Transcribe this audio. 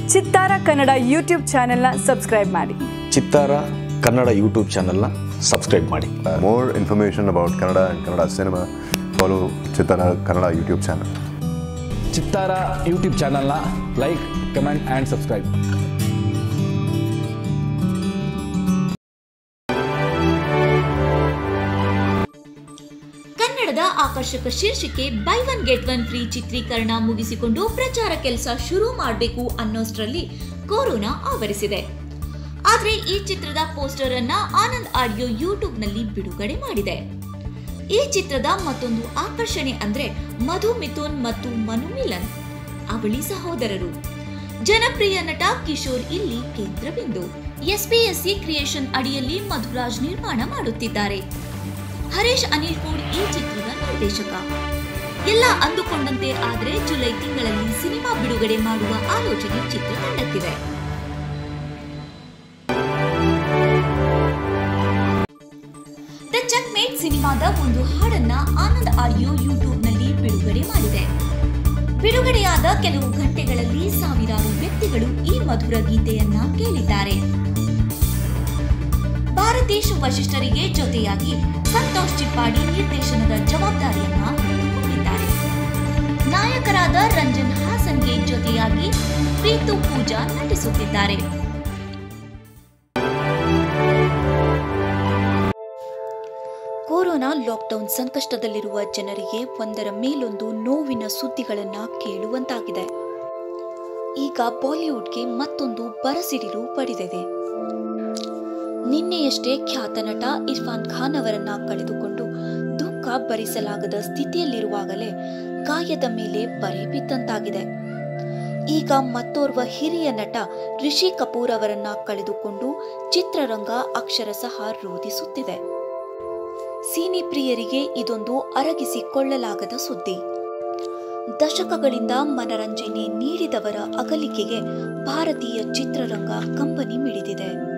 ಚಿತ್ತಾರ ಕನ್ನಡ ಯೂಟ್ಯೂಬ್ ಚಾನೆಲ್ನ ಸಬ್ಸ್ಕ್ರೈಬ್ ಮಾಡಿ ಚಿತ್ತಾರ ಕನ್ನಡ ಯೂಟ್ಯೂಬ್ ಚಾನಲ್ನ ಸಬ್ಸ್ಕ್ರೈಬ್ ಮಾಡಿ more information about Kannada and Kannada cinema, follow Chitara Kannada YouTube channel. Chittara YouTube ಚಾನಲ್ನ ಲೈಕ್ ಕಮೆಂಟ್ ಆ್ಯಂಡ್ ಸಬ್ಸ್ಕ್ರೈಬ್ ಕನ್ನಡದ ಆಕರ್ಷಕ ಶೀರ್ಷಿಕೆ buy one get one free ಚಿತ್ರೀಕರಣ ಮುಗಿಸಿಕೊಂಡು ಪ್ರಚಾರ ಕೆಲಸ ಶುರು ಮಾಡಬೇಕು ಅನ್ನೋಷ್ಟರಲ್ಲಿ ಕೊರೋನಾ ಆವರಿಸಿದೆ ಆದ್ರೆ ಈ ಚಿತ್ರದ ಪೋಸ್ಟರ್ ಅನ್ನ ಆನಂದ್ ಆಡಿಯೋ ಯೂಟ್ಯೂಬ್ನಲ್ಲಿ ಬಿಡುಗಡೆ ಮಾಡಿದೆ ಈ ಚಿತ್ರದ ಮತ್ತೊಂದು ಆಕರ್ಷಣೆ ಅಂದ್ರೆ ಮಧು ಮಿಥುನ್ ಮತ್ತು ಮನು ಮಿಲನ್ ಅವಳಿ ಸಹೋದರರು ಜನಪ್ರಿಯ ನಟ ಕಿಶೋರ್ ಇಲ್ಲಿ ಕೇಂದ್ರಬಿಂದು ಎಸ್ಪಿಎಸ್ಸಿ ಕ್ರಿಯೇಷನ್ ಅಡಿಯಲ್ಲಿ ಮಧುರಾಜ್ ನಿರ್ಮಾಣ ಮಾಡುತ್ತಿದ್ದಾರೆ ಹರೀಶ್ ಅನಿಲ್ ಕೂಡ್ ಈ ಚಿತ್ರದ ನಿರ್ದೇಶಕ ಎಲ್ಲ ಅಂದುಕೊಂಡಂತೆ ಆದ್ರೆ ಜುಲೈ ತಿಂಗಳಲ್ಲಿ ಸಿನಿಮಾ ಬಿಡುಗಡೆ ಮಾಡುವ ಆಲೋಚನೆ ಚಿತ್ರತಂಡಕ್ಕಿದೆ ದ ಚಕ್ಮೇಟ್ ಸಿನಿಮಾದ ಒಂದು ಹಾಡನ್ನ ಆನಂದ್ ಆಡಿಯೋ ಯೂಟ್ಯೂಬ್ನಲ್ಲಿ ಬಿಡುಗಡೆ ಮಾಡಿದೆ ಬಿಡುಗಡೆಯಾದ ಕೆಲವು ಗಂಟೆಗಳಲ್ಲಿ ಸಾವಿರಾರು ವ್ಯಕ್ತಿಗಳು ಈ ಮಧುರ ಗೀತೆಯನ್ನ ಕೇಳಿದ್ದಾರೆ ಭಾರತೇಶ್ ವಶಿಷ್ಠರಿಗೆ ಜೊತೆಯಾಗಿ ಸಂತೋಷ್ ಚಿಪ್ಪಾಡಿ ನಿರ್ದೇಶನದ ಜವಾಬ್ದಾರಿಯನ್ನ ಹೊತ್ತುಕೊಂಡಿದ್ದಾರೆ ನಾಯಕರಾದ ರಂಜನ್ ಹಾಸನ್ಗೆ ಜೊತೆಯಾಗಿ ಪ್ರೀತು ಪೂಜಾ ನಟಿಸುತ್ತಿದ್ದಾರೆ ಕೊರೋನಾ ಲಾಕ್ಡೌನ್ ಸಂಕಷ್ಟದಲ್ಲಿರುವ ಜನರಿಗೆ ಒಂದರ ಮೇಲೊಂದು ನೋವಿನ ಸುದ್ದಿಗಳನ್ನ ಕೇಳುವಂತಾಗಿದೆ ಈಗ ಬಾಲಿವುಡ್ಗೆ ಮತ್ತೊಂದು ಬರಸಿಡಿಲು ಪಡೆದಿದೆ ನಿನ್ನೆಯಷ್ಟೇ ಖ್ಯಾತ ನಟ ಇರ್ಫಾನ್ ಖಾನ್ ಅವರನ್ನ ಕಳೆದುಕೊಂಡು ದುಃಖ ಭರಿಸಲಾಗದ ಸ್ಥಿತಿಯಲ್ಲಿರುವಾಗಲೇ ಗಾಯದ ಮೇಲೆ ಬರೆ ಬಿದ್ದಂತಾಗಿದೆ ಈಗ ಮತ್ತೋರ್ವ ಹಿರಿಯ ನಟ ರಿಷಿ ಕಪೂರ್ ಅವರನ್ನ ಕಳೆದುಕೊಂಡು ಚಿತ್ರರಂಗ ಅಕ್ಷರಶಃ ರೋಧಿಸುತ್ತಿದೆ ಸಿನಿ ಪ್ರಿಯರಿಗೆ ಇದೊಂದು ಅರಗಿಸಿಕೊಳ್ಳಲಾಗದ ಸುದ್ದಿ ದಶಕಗಳಿಂದ ಮನರಂಜನೆ ನೀಡಿದವರ ಅಗಲಿಕೆಗೆ ಭಾರತೀಯ ಚಿತ್ರರಂಗ ಕಂಬನಿ ಮಿಡಿದಿದೆ